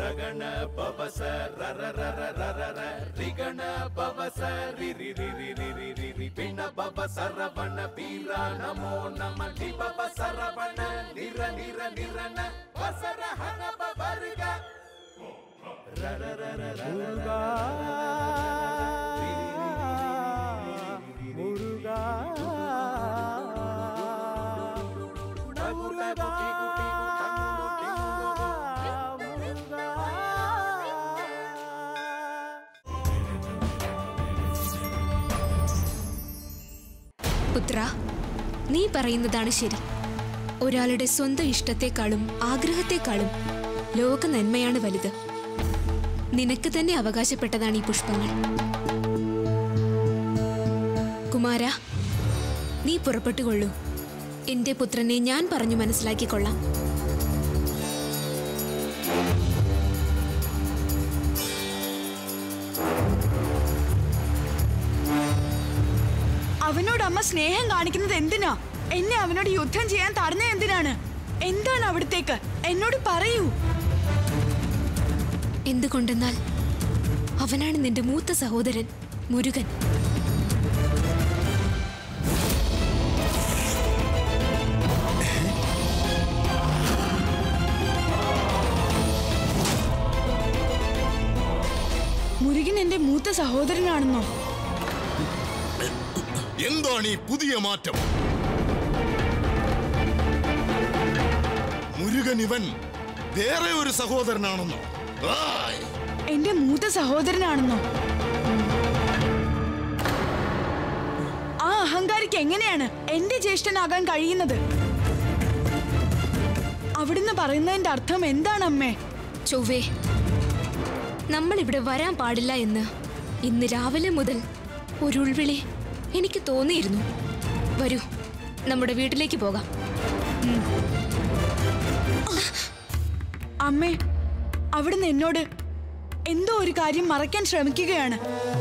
ರಗಣ ಪವಸ ರರ ರರ ರರ ರ ರಿಗಣ ಪವಸ ರಿ ರಿ ರಿ ರಿ ರಿ ರಿ ರಿ ರಿ ಪಿಣ ಪವ ಸರವಣ ಪೀರ ನಮೋ ನಮ ಲಿ ಪವ ಸರವಣ ನಿರ ನಿರ ನಿರನ ವಸರ ಹನ ಪವರ್ಗ ರರ ರರ ರರ முருகா முருகா முருகா പുത്ര നീ പറയുന്നതാണ് ശരി ഒരാളുടെ സ്വന്തം ഇഷ്ടത്തെക്കാളും ആഗ്രഹത്തെക്കാളും ലോക നന്മയാണ് വലുത് നിനക്ക് തന്നെ അവകാശപ്പെട്ടതാണ് ഈ പുഷ്പങ്ങൾ കുമാര നീ പുറപ്പെട്ടുകൊള്ളൂ എന്റെ പുത്രനെ ഞാൻ പറഞ്ഞു മനസ്സിലാക്കിക്കൊള്ളാം അവനോട് അമ്മ സ്നേഹം കാണിക്കുന്നത് എന്തിനാ എന്നെ അവനോട് യുദ്ധം ചെയ്യാൻ തടഞ്ഞ എന്തിനാണ് എന്താണ് അവിടത്തേക്ക് എന്നോട് പറയൂ എന്തുകൊണ്ടെന്നാൽ അവനാണ് നിന്റെ മൂത്ത സഹോദരൻ മുരുകൻ മുരുകൻ എന്റെ മൂത്ത സഹോദരനാണെന്നോ എന്താണ് ഈ പുതിയ മാറ്റം മുരുകൻ ഇവൻ വേറെ ഒരു സഹോദരനാണെന്നോ ആയ്! എന്റെ മൂത്ത സഹോദരനാണെന്നോ ആ അഹങ്കാരിക്ക് എങ്ങനെയാണ് എന്റെ ജ്യേഷ്ഠനാകാൻ കഴിയുന്നത് അവിടുന്ന് പറയുന്നതിന്റെ അർത്ഥം എന്താണ് അമ്മേ ചൊവ്വേ നമ്മൾ ഇവിടെ വരാൻ പാടില്ല എന്ന് ഇന്ന് രാവിലെ മുതൽ ഒരു ഉൾവിളി എനിക്ക് തോന്നിയിരുന്നു വരൂ നമ്മുടെ വീട്ടിലേക്ക് പോകാം അമ്മേ അവിടുന്ന് എന്നോട് എന്തോ ഒരു കാര്യം മറയ്ക്കാൻ ശ്രമിക്കുകയാണ്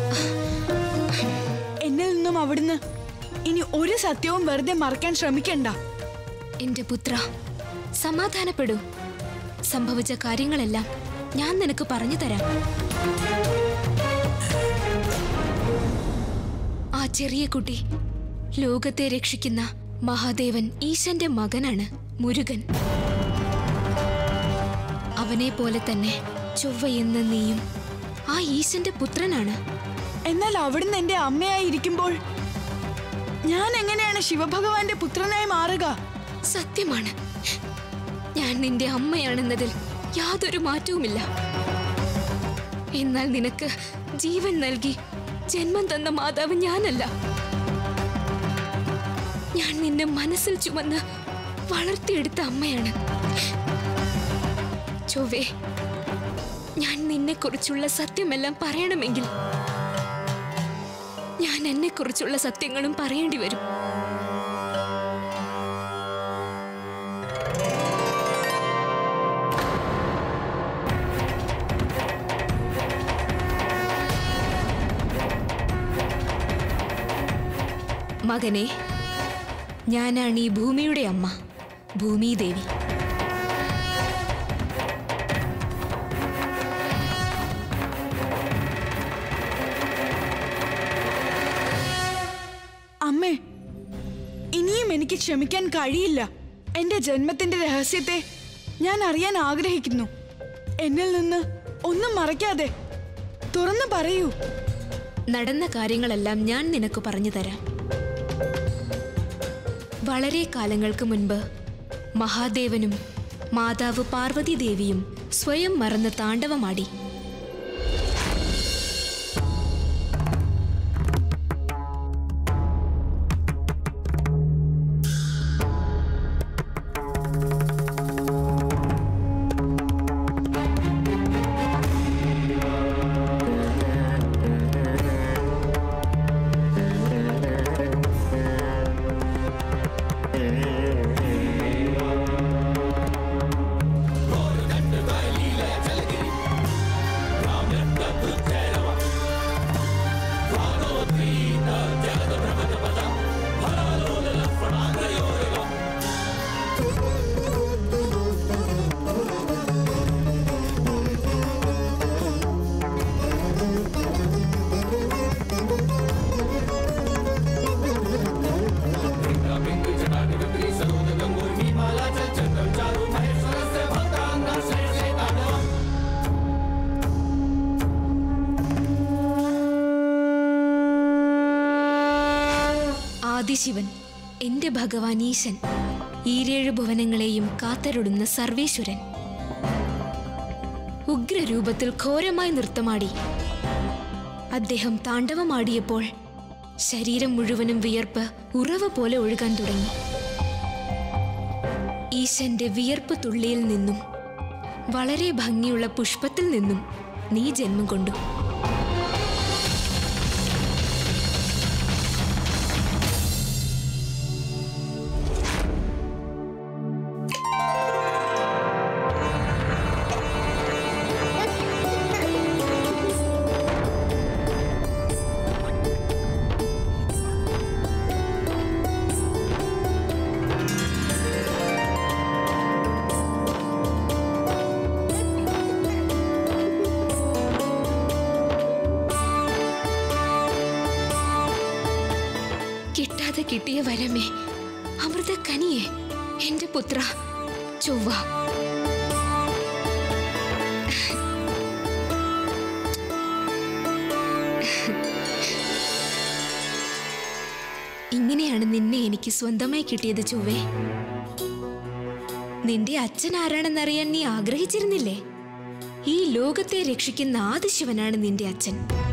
എന്നിൽ നിന്നും അവിടുന്ന് ഇനി ഒരു സത്യവും വെറുതെ മറയ്ക്കാൻ ശ്രമിക്കണ്ട എന്റെ പുത്ര സമാധാനപ്പെടൂ സംഭവിച്ച കാര്യങ്ങളെല്ലാം ഞാൻ നിനക്ക് പറഞ്ഞു തരാം ആ ചെറിയ കുട്ടി ലോകത്തെ രക്ഷിക്കുന്ന മഹാദേവൻ ഈശന്റെ മകനാണ് മുരുകൻ അവനെ പോലെ തന്നെ ചൊവ്വയെന്ന നീയും ആ ഈശന്റെ പുത്രനാണ് എന്നാൽ അവിടുന്ന് എന്റെ അമ്മയായി ഇരിക്കുമ്പോൾ ഞാൻ എങ്ങനെയാണ് ശിവഭഗവാന്റെ പുത്രനായി മാറുക സത്യമാണ് ഞാൻ നിന്റെ അമ്മയാണെന്നതിൽ യാതൊരു മാറ്റവുമില്ല എന്നാൽ നിനക്ക് ജീവൻ നൽകി ജന്മം തന്ന മാതാവ് ഞാനല്ല ഞാൻ നിന്നെ മനസ്സിൽ ചുമന്ന് വളർത്തിയെടുത്ത അമ്മയാണ് ചൊവ്വേ ഞാൻ നിന്നെക്കുറിച്ചുള്ള സത്യമെല്ലാം പറയണമെങ്കിൽ ഞാൻ എന്നെക്കുറിച്ചുള്ള സത്യങ്ങളും പറയേണ്ടി വരും മകനെ ഞാനാണ് ഈ ഭൂമിയുടെ അമ്മ ഭൂമിദേവി അമ്മേ ഇനിയും എനിക്ക് ക്ഷമിക്കാൻ കഴിയില്ല എന്റെ ജന്മത്തിന്റെ രഹസ്യത്തെ ഞാൻ അറിയാൻ ആഗ്രഹിക്കുന്നു എന്നിൽ നിന്ന് ഒന്നും മറയ്ക്കാതെ തുറന്നു പറയൂ നടന്ന കാര്യങ്ങളെല്ലാം ഞാൻ നിനക്ക് പറഞ്ഞു തരാം വളരെ കാലങ്ങൾക്ക് മുൻപ് മഹാദേവനും മാതാവ് പാർവതി ദേവിയും സ്വയം മറന്ന് താണ്ഡവമാടി ശിവൻ എന്റെ ഭഗവാൻ ഈശൻ ഈരേഴ് ഭുവനങ്ങളെയും കാത്തരുടുന്ന സർവേശ്വരൻ ഉഗ്രരൂപത്തിൽ ഘോരമായി നൃത്തമാടി അദ്ദേഹം താണ്ഡവമാടിയപ്പോൾ ശരീരം മുഴുവനും വിയർപ്പ് ഉറവ പോലെ ഒഴുകാൻ തുടങ്ങി ഈശന്റെ വിയർപ്പ് തുള്ളിയിൽ നിന്നും വളരെ ഭംഗിയുള്ള പുഷ്പത്തിൽ നിന്നും നീ ജന്മം കൊണ്ടു കിട്ടാതെ കിട്ടിയ വരമേ അമൃത കനിയെ എന്റെ പുത്ര ചൊവ്വ ഇങ്ങനെയാണ് നിന്നെ എനിക്ക് സ്വന്തമായി കിട്ടിയത് ചൊവ്വേ നിന്റെ അച്ഛൻ ആരാണെന്നറിയാൻ നീ ആഗ്രഹിച്ചിരുന്നില്ലേ ഈ ലോകത്തെ രക്ഷിക്കുന്ന ആദിശിവനാണ് നിന്റെ അച്ഛൻ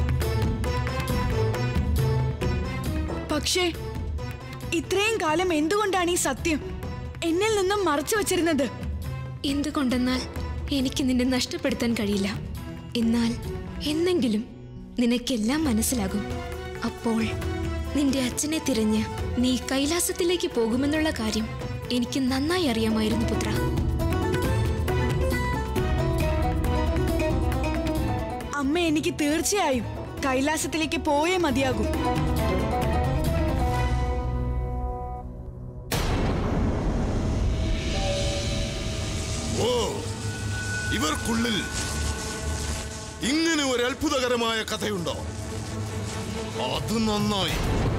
പക്ഷേ ഇത്രയും കാലം എന്തുകൊണ്ടാണ് ഈ സത്യം എന്നിൽ നിന്നും മറച്ചു വച്ചിരുന്നത് എന്തുകൊണ്ടെന്നാൽ എനിക്ക് നിന്നെ നഷ്ടപ്പെടുത്താൻ കഴിയില്ല എന്നാൽ എന്നെങ്കിലും നിനക്കെല്ലാം മനസ്സിലാകും അപ്പോൾ നിന്റെ അച്ഛനെ തിരഞ്ഞ് നീ കൈലാസത്തിലേക്ക് പോകുമെന്നുള്ള കാര്യം എനിക്ക് നന്നായി അറിയാമായിരുന്നു പുത്ര അമ്മ എനിക്ക് തീർച്ചയായും കൈലാസത്തിലേക്ക് പോയേ മതിയാകൂ ഓ ഇവർക്കുള്ളിൽ ഇങ്ങനെ ഒരു അത്ഭുതകരമായ കഥയുണ്ടോ അത് നന്നായി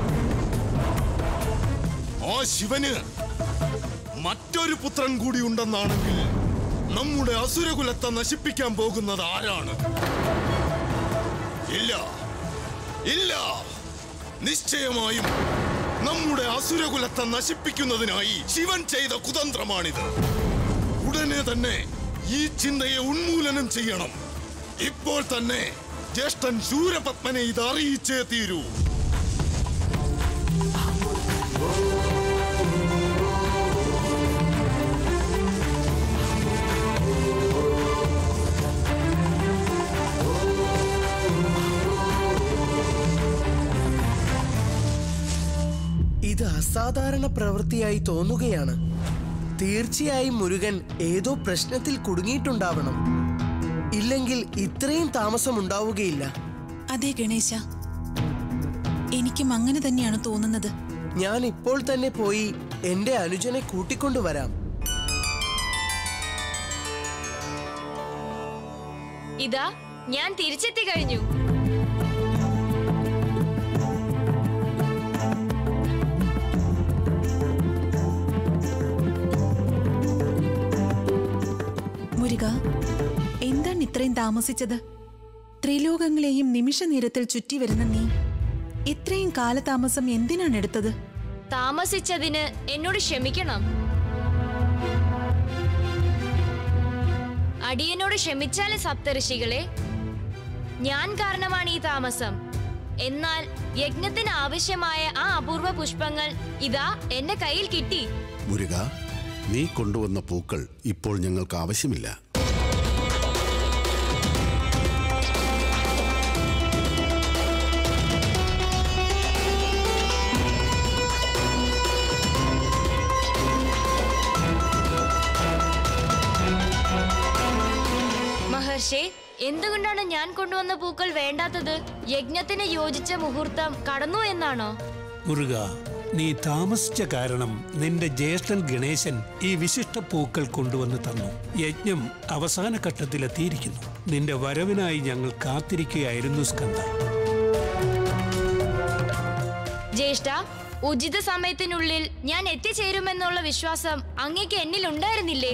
ആ ശിവന് മറ്റൊരു പുത്രൻ കൂടി ഉണ്ടെന്നാണെങ്കിൽ നമ്മുടെ അസുരകുലത്തെ നശിപ്പിക്കാൻ പോകുന്നത് ആരാണ് ഇല്ല ഇല്ല നിശ്ചയമായും നമ്മുടെ അസുരകുലത്തെ നശിപ്പിക്കുന്നതിനായി ശിവൻ ചെയ്ത കുതന്ത്രമാണിത് ഉടനെ തന്നെ ഈ ചിന്തയെ ഉന്മൂലനം ചെയ്യണം ഇപ്പോൾ തന്നെ ജ്യേഷ്ഠൻ ശൂരപത്മനെ ഇത് അറിയിച്ചേ തീരൂ ഇത് അസാധാരണ പ്രവൃത്തിയായി തോന്നുകയാണ് തീർച്ചയായും മുരുകൻ ഏതോ പ്രശ്നത്തിൽ കുടുങ്ങിയിട്ടുണ്ടാവണം ഇല്ലെങ്കിൽ ഇത്രയും താമസം ഉണ്ടാവുകയില്ല അതെ ഗണേശ എനിക്കും അങ്ങനെ തന്നെയാണ് തോന്നുന്നത് ഞാൻ ഇപ്പോൾ തന്നെ പോയി എന്റെ അനുജനെ കൂട്ടിക്കൊണ്ടുവരാം ഇതാ ഞാൻ തിരിച്ചെത്തി കഴിഞ്ഞു മുരുക എന്താണ് ഇത്രയും താമസിച്ചത് ത്രിലോകങ്ങളെയും നിമിഷ നേരത്തിൽ ചുറ്റി വരുന്ന നീ ഇത്രയും കാലതാമസം എന്തിനാണ് എടുത്തത് താമസിച്ചതിന് എന്നോട് ക്ഷമിക്കണം അടിയനോട് ക്ഷമിച്ചാലേ സപ്തഋഷികളെ ഞാൻ കാരണമാണ് ഈ താമസം എന്നാൽ യജ്ഞത്തിന് ആവശ്യമായ ആ അപൂർവ പുഷ്പങ്ങൾ ഇതാ എന്റെ കയ്യിൽ കിട്ടി മുരുക നീ കൊണ്ടുവന്ന പൂക്കൾ ഇപ്പോൾ ഞങ്ങൾക്ക് ആവശ്യമില്ല മഹർഷി എന്തുകൊണ്ടാണ് ഞാൻ കൊണ്ടുവന്ന പൂക്കൾ വേണ്ടാത്തത് യജ്ഞത്തിന് യോജിച്ച മുഹൂർത്തം കടന്നു എന്നാണോ മുരുക നീ താമസിച്ച കാരണം നിന്റെ ജ്യേഷ്ഠൻ ഗണേശൻ ഈ വിശിഷ്ട പൂക്കൾ കൊണ്ടുവന്ന് തന്നു യജ്ഞം അവസാന ഘട്ടത്തിലെത്തിയിരിക്കുന്നു നിന്റെ വരവിനായി ഞങ്ങൾ കാത്തിരിക്കുകയായിരുന്നു സ്കന്ദ ജ്യേഷ്ഠ ഉചിത സമയത്തിനുള്ളിൽ ഞാൻ എത്തിച്ചേരുമെന്നുള്ള വിശ്വാസം അങ്ങേക്ക് എന്നിൽ ഉണ്ടായിരുന്നില്ലേ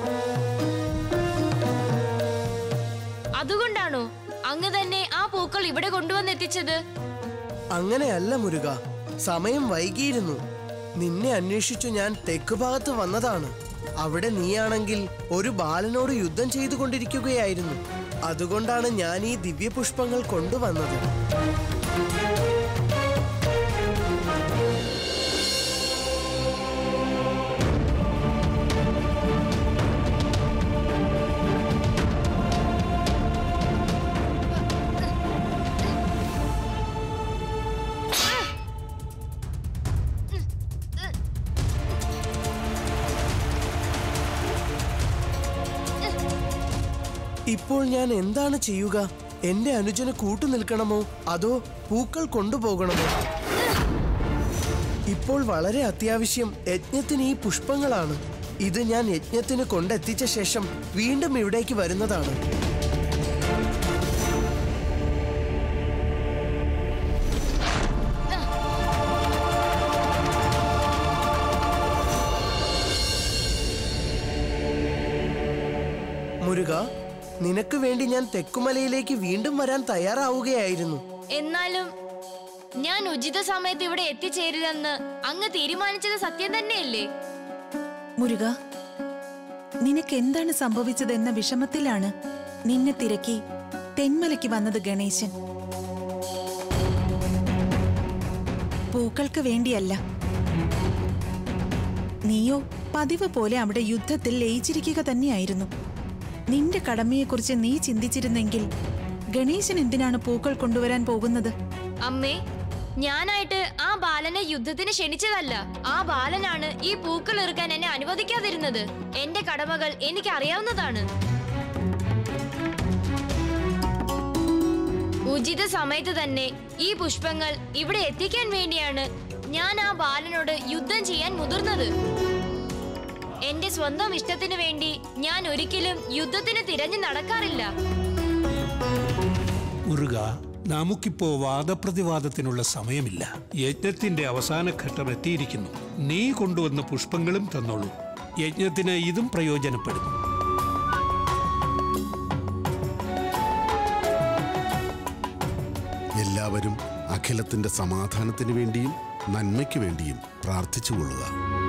അതുകൊണ്ടാണോ അങ്ങ് തന്നെ ആ പൂക്കൾ ഇവിടെ കൊണ്ടുവന്നെത്തിച്ചത് അങ്ങനെയല്ല മുരുക സമയം വൈകിയിരുന്നു നിന്നെ അന്വേഷിച്ചു ഞാൻ തെക്ക് ഭാഗത്ത് വന്നതാണ് അവിടെ നീയാണെങ്കിൽ ഒരു ബാലനോട് യുദ്ധം ചെയ്തുകൊണ്ടിരിക്കുകയായിരുന്നു അതുകൊണ്ടാണ് ഞാൻ ഈ ദിവ്യപുഷ്പങ്ങൾ കൊണ്ടുവന്നത് ഇപ്പോൾ ഞാൻ എന്താണ് ചെയ്യുക എന്റെ അനുജന് കൂട്ടു നിൽക്കണമോ അതോ പൂക്കൾ കൊണ്ടുപോകണമോ ഇപ്പോൾ വളരെ അത്യാവശ്യം യജ്ഞത്തിന് ഈ പുഷ്പങ്ങളാണ് ഇത് ഞാൻ യജ്ഞത്തിന് കൊണ്ടെത്തിച്ച ശേഷം വീണ്ടും ഇവിടേക്ക് വരുന്നതാണ് മുരുക നിനക്ക് വേണ്ടി ഞാൻ തെക്കുമലയിലേക്ക് വീണ്ടും വരാൻ തയ്യാറാവുകയായിരുന്നു എന്നാലും ഞാൻ ഉചിത സമയത്ത് ഇവിടെ എത്തിച്ചേരില്ലെന്ന് അങ്ങ് തീരുമാനിച്ചത് സത്യം തന്നെയല്ലേ മുരുക നിനക്ക് എന്താണ് സംഭവിച്ചതെന്ന വിഷമത്തിലാണ് നിന്നെ തിരക്കി തെന്മലയ്ക്ക് വന്നത് ഗണേശൻ പൂക്കൾക്ക് വേണ്ടിയല്ല നീയോ പതിവ് പോലെ അവിടെ യുദ്ധത്തിൽ ലയിച്ചിരിക്കുക തന്നെയായിരുന്നു നിന്റെ കടമയെക്കുറിച്ച് നീ ചിന്തിച്ചിരുന്നെങ്കിൽ ഗണേശൻ എന്തിനാണ് പൂക്കൾ കൊണ്ടുവരാൻ പോകുന്നത് അമ്മേ ഞാനായിട്ട് ആ ബാലനെ യുദ്ധത്തിന് ക്ഷണിച്ചതല്ല ആ ബാലനാണ് ഈ പൂക്കൾ ഇറുക്കാൻ എന്നെ അനുവദിക്കാതിരുന്നത് എന്റെ കടമകൾ എനിക്ക് അറിയാവുന്നതാണ് ഉചിത സമയത്ത് തന്നെ ഈ പുഷ്പങ്ങൾ ഇവിടെ എത്തിക്കാൻ വേണ്ടിയാണ് ഞാൻ ആ ബാലനോട് യുദ്ധം ചെയ്യാൻ മുതിർന്നത് എന്റെ സ്വന്തം ഇഷ്ടത്തിന് വേണ്ടി ഞാൻ ഒരിക്കലും യുദ്ധത്തിന് തിരഞ്ഞു നടക്കാറില്ല മുരുക നമുക്കിപ്പോ വാദപ്രതിവാദത്തിനുള്ള സമയമില്ല യജ്ഞത്തിന്റെ അവസാന ഘട്ടം എത്തിയിരിക്കുന്നു നീ കൊണ്ടുവന്ന പുഷ്പങ്ങളും തന്നോളൂ യജ്ഞത്തിന് ഇതും പ്രയോജനപ്പെടും എല്ലാവരും അഖിലത്തിന്റെ സമാധാനത്തിന് വേണ്ടിയും നന്മയ്ക്ക് വേണ്ടിയും പ്രാർത്ഥിച്ചുകൊള്ളുക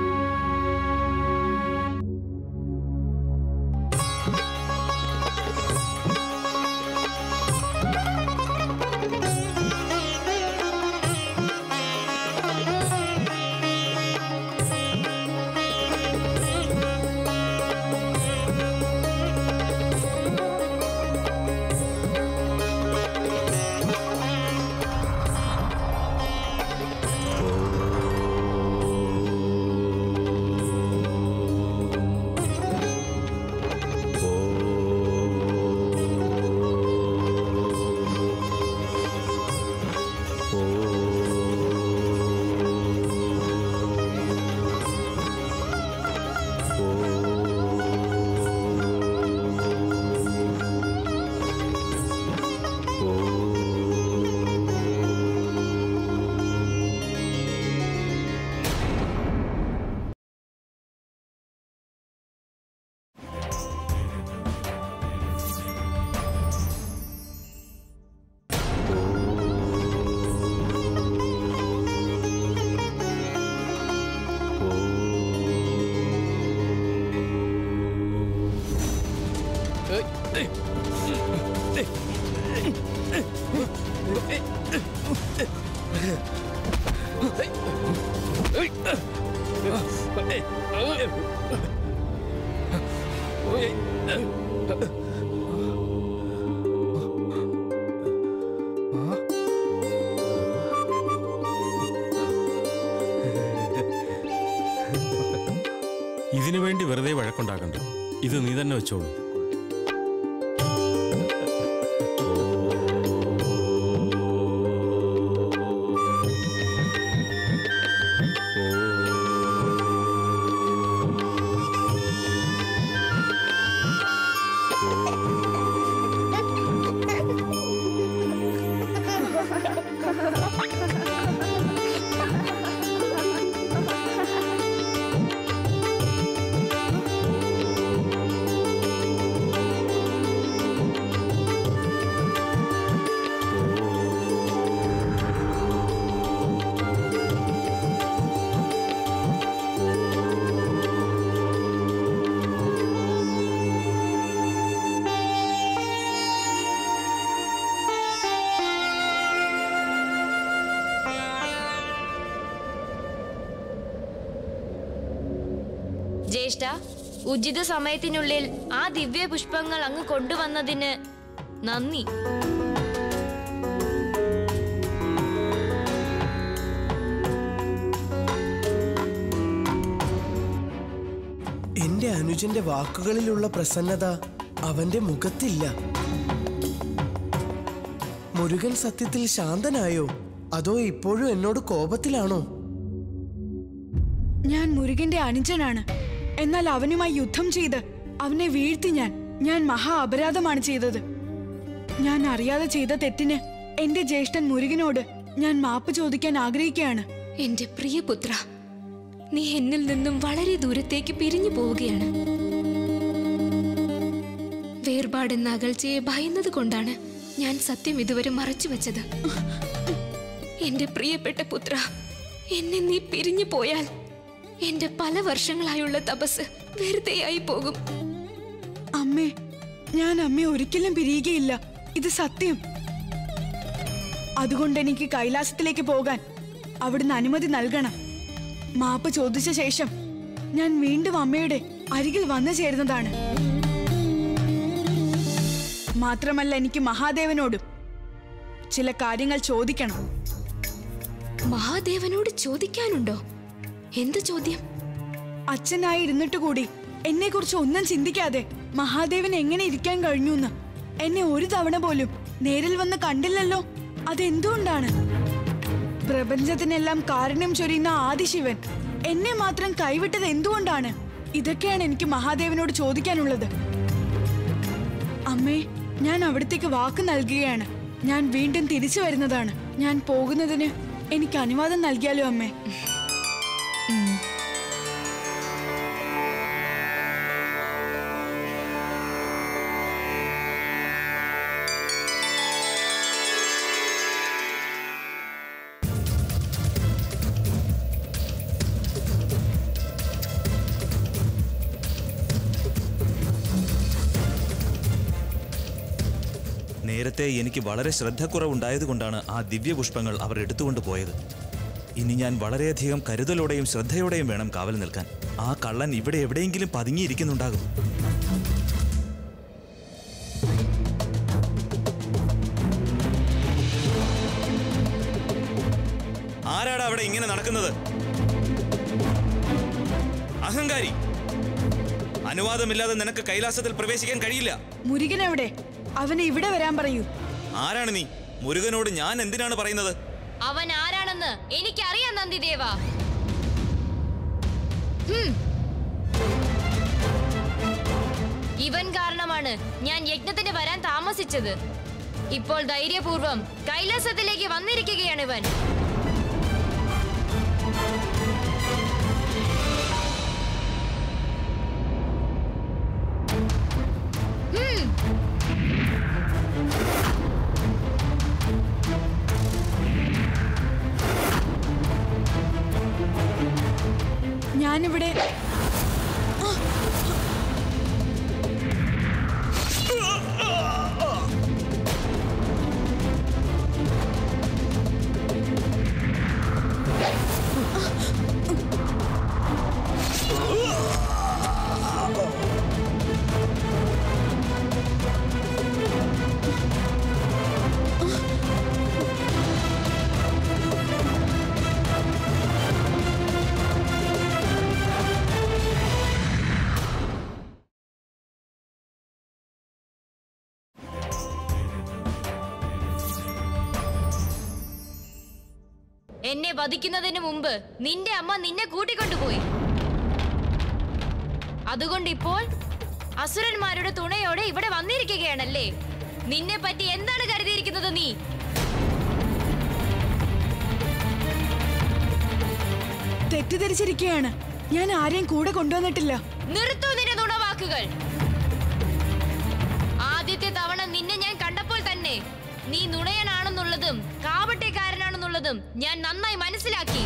ഇതിനു വേണ്ടി വെറുതെ വഴക്കുണ്ടാക്കണ്ട ഇത് നീ തന്നെ വെച്ചോളൂ ജ്യേഷ്ഠ ഉചിത സമയത്തിനുള്ളിൽ ആ ദിവ്യ പുഷ്പങ്ങൾ അങ്ങ് കൊണ്ടുവന്നതിന് നന്ദി എന്റെ അനുജന്റെ വാക്കുകളിലുള്ള പ്രസന്നത അവന്റെ മുഖത്തില്ല മുരുകൻ സത്യത്തിൽ ശാന്തനായോ അതോ ഇപ്പോഴും എന്നോട് കോപത്തിലാണോ ഞാൻ മുരുകന്റെ അനുജനാണ് എന്നാൽ അവനുമായി യുദ്ധം ചെയ്ത് അവനെ വീഴ്ത്തി ഞാൻ ഞാൻ മഹാ അപരാധമാണ് ചെയ്തത് ഞാൻ അറിയാതെ ചെയ്ത തെറ്റിന് എന്റെ ജ്യേഷ്ഠൻ മുരുകനോട് ഞാൻ മാപ്പ് ചോദിക്കാൻ ആഗ്രഹിക്കുകയാണ് എന്റെ പ്രിയപുത്ര നീ എന്നിൽ നിന്നും വളരെ ദൂരത്തേക്ക് പിരിഞ്ഞു പോവുകയാണ് വേർപാടെന്ന അകൽച്ചയെ ഭയന്നത് കൊണ്ടാണ് ഞാൻ സത്യം ഇതുവരെ മറച്ചു വെച്ചത് എന്റെ പ്രിയപ്പെട്ട പുത്ര എന്നെ നീ പിരിഞ്ഞു പോയാൽ എന്റെ പല വർഷങ്ങളായുള്ള തപസ് വെറുതെയായി പോകും അമ്മേ ഞാൻ അമ്മയെ ഒരിക്കലും പിരിയുകയില്ല ഇത് സത്യം അതുകൊണ്ട് എനിക്ക് കൈലാസത്തിലേക്ക് പോകാൻ അവിടുന്ന് അനുമതി നൽകണം മാപ്പ് ചോദിച്ച ശേഷം ഞാൻ വീണ്ടും അമ്മയുടെ അരികിൽ വന്നു ചേരുന്നതാണ് മാത്രമല്ല എനിക്ക് മഹാദേവനോടും ചില കാര്യങ്ങൾ ചോദിക്കണം മഹാദേവനോട് ചോദിക്കാനുണ്ടോ എന്ത് ചോദ്യം അച്ഛനായി ഇരുന്നിട്ട് കൂടി എന്നെ കുറിച്ച് ഒന്നും ചിന്തിക്കാതെ മഹാദേവൻ എങ്ങനെ ഇരിക്കാൻ കഴിഞ്ഞു എന്ന് എന്നെ ഒരു തവണ പോലും നേരിൽ വന്ന് കണ്ടില്ലല്ലോ അതെന്തുകൊണ്ടാണ് പ്രപഞ്ചത്തിനെല്ലാം കാരണം ചൊരിയുന്ന ആദിശിവൻ എന്നെ മാത്രം കൈവിട്ടത് എന്തുകൊണ്ടാണ് ഇതൊക്കെയാണ് എനിക്ക് മഹാദേവനോട് ചോദിക്കാനുള്ളത് അമ്മേ ഞാൻ അവിടത്തേക്ക് വാക്ക് നൽകുകയാണ് ഞാൻ വീണ്ടും തിരിച്ചു വരുന്നതാണ് ഞാൻ പോകുന്നതിന് എനിക്ക് അനുവാദം നൽകിയാലോ അമ്മേ നേരത്തെ എനിക്ക് വളരെ ശ്രദ്ധക്കുറവുണ്ടായതുകൊണ്ടാണ് ആ ദിവ്യപുഷ്പങ്ങൾ അവർ എടുത്തുകൊണ്ട് പോയത് ഇനി ഞാൻ വളരെയധികം കരുതലോടെയും ശ്രദ്ധയോടെയും വേണം കാവൽ നിൽക്കാൻ ആ കള്ളൻ ഇവിടെ എവിടെയെങ്കിലും പതുങ്ങിയിരിക്കുന്നുണ്ടാകും ആരാടാ അവിടെ ഇങ്ങനെ നടക്കുന്നത് അഹങ്കാരി അനുവാദമില്ലാതെ നിനക്ക് കൈലാസത്തിൽ പ്രവേശിക്കാൻ കഴിയില്ല മുരുകൻ എവിടെ അവനെ ഇവിടെ വരാൻ പറയൂ ആരാണ് നീ മുരുകനോട് ഞാൻ എന്തിനാണ് പറയുന്നത് അവൻ ആരാണെന്ന് എനിക്കറിയാം നന്ദിദേവ ഹും. ഇവൻ കാരണമാണ് ഞാൻ യജ്ഞത്തിന് വരാൻ താമസിച്ചത് ഇപ്പോൾ ധൈര്യപൂർവം കൈലാസത്തിലേക്ക് വന്നിരിക്കുകയാണ് ഇവൻ ഹും. ഞാനിവിടെ എന്നെ വധിക്കുന്നതിന് മുമ്പ് നിന്റെ അമ്മ നിന്നെ കൂട്ടിക്കൊണ്ടുപോയി അതുകൊണ്ട് ഇപ്പോൾ അസുരന്മാരുടെ തുണയോടെ ഇവിടെ വന്നിരിക്കുകയാണല്ലേ നിന്നെ പറ്റി എന്താണ് കരുതിയിരിക്കുന്നത് നീ തെറ്റിദ്ധരിച്ചിരിക്കുകയാണ് ഞാൻ ആരെയും കൂടെ കൊണ്ടുവന്നിട്ടില്ല നിർത്തൂ നിന്റെ നുണവാക്കുകൾ ആദ്യത്തെ തവണ നിന്നെ ഞാൻ കണ്ടപ്പോൾ തന്നെ നീ നുണയനാണെന്നുള്ളതും കാവട്ടെക്കാരനാണെന്നുള്ളതും ഞാൻ നന്നായി മനസ്സിലാക്കി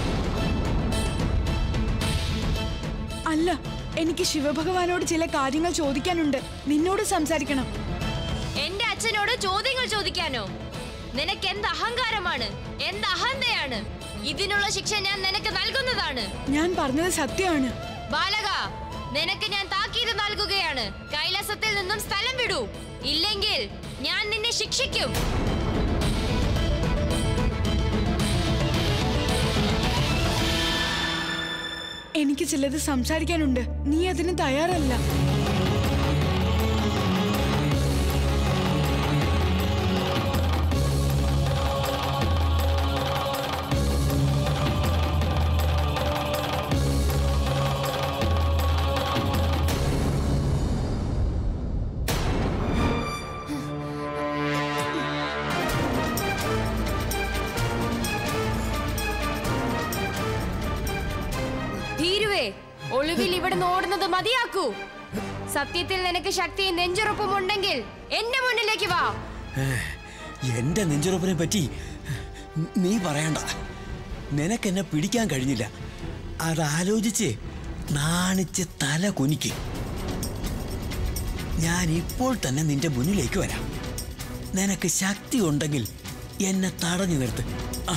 അല്ല എനിക്ക് ശിവഭഗവാനോട് ചില കാര്യങ്ങൾ ചോദിക്കാനുണ്ട് നിന്നോട് സംസാരിക്കണം എന്റെ അച്ഛനോട് ചോദ്യങ്ങൾ ചോദിക്കാനോ നിനക്ക് എന്ത് അഹങ്കാരമാണ് എന്ത് അഹന്തയാണ് ഇതിനുള്ള ശിക്ഷ ഞാൻ നിനക്ക് നൽകുന്നതാണ് ഞാൻ പറഞ്ഞത് സത്യമാണ് ബാലക നിനക്ക് ഞാൻ താക്കീത് നൽകുകയാണ് കൈലാസത്തിൽ നിന്നും സ്ഥലം വിടൂ ഇല്ലെങ്കിൽ ഞാൻ നിന്നെ ശിക്ഷിക്കും എനിക്ക് ചിലത് സംസാരിക്കാനുണ്ട് നീ അതിന് തയ്യാറല്ല ഭീരുവേ ഒളിവിൽ ഇവിടെ ഓടുന്നത് മതിയാക്കൂ സത്യത്തിൽ നിനക്ക് ശക്തിയും നെഞ്ചുറപ്പും ഉണ്ടെങ്കിൽ എന്റെ മുന്നിലേക്ക് വാ എന്റെ നെഞ്ചുറപ്പിനെ പറ്റി നീ പറയണ്ട നിനക്കെന്നെ പിടിക്കാൻ കഴിഞ്ഞില്ല അതാലോചിച്ച് നാണിച്ച് തല കുനിക്ക് ഞാൻ ഇപ്പോൾ തന്നെ നിന്റെ മുന്നിലേക്ക് വരാം നിനക്ക് ശക്തി ഉണ്ടെങ്കിൽ എന്നെ തടഞ്ഞു നിർത്ത് ആ